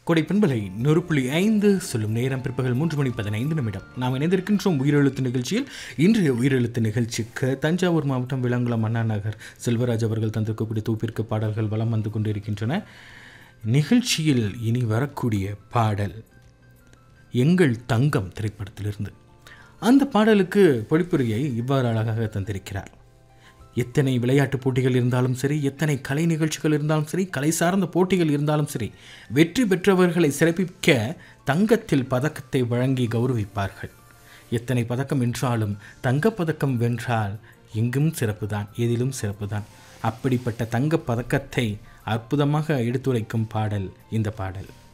கொடை பண்பலை நூறு புள்ளி ஐந்து சொல்லும் நேரம் பிற்பகல் மூன்று மணி பதினைந்து நிமிடம் நாம் இணைந்திருக்கின்றோம் உயிரெழுத்து நிகழ்ச்சியில் இன்றைய உயிரெழுத்து நிகழ்ச்சிக்கு தஞ்சாவூர் மாவட்டம் விளங்குளம் அண்ணா நகர் செல்வராஜ் அவர்கள் தந்திருக்கக்கூடிய தூப்பிற்கு பாடல்கள் வலம் வந்து கொண்டிருக்கின்றன நிகழ்ச்சியில் இனி வரக்கூடிய பாடல் எங்கள் தங்கம் திரைப்படத்திலிருந்து அந்த பாடலுக்கு பொழிப்புரையை இவ்வாறு அழகாக தந்திருக்கிறார் எத்தனை விளையாட்டுப் போட்டிகள் இருந்தாலும் சரி எத்தனை கலை நிகழ்ச்சிகள் இருந்தாலும் சரி கலை சார்ந்த போட்டிகள் இருந்தாலும் சரி வெற்றி பெற்றவர்களை சிறப்பிக்க தங்கத்தில் பதக்கத்தை வழங்கி கௌரவிப்பார்கள் எத்தனை பதக்கம் வென்றாலும் தங்கப்பதக்கம் வென்றால் எங்கும் சிறப்புதான் எதிலும் சிறப்புதான் அப்படிப்பட்ட தங்கப் பதக்கத்தை அற்புதமாக எடுத்துரைக்கும் பாடல் இந்த பாடல்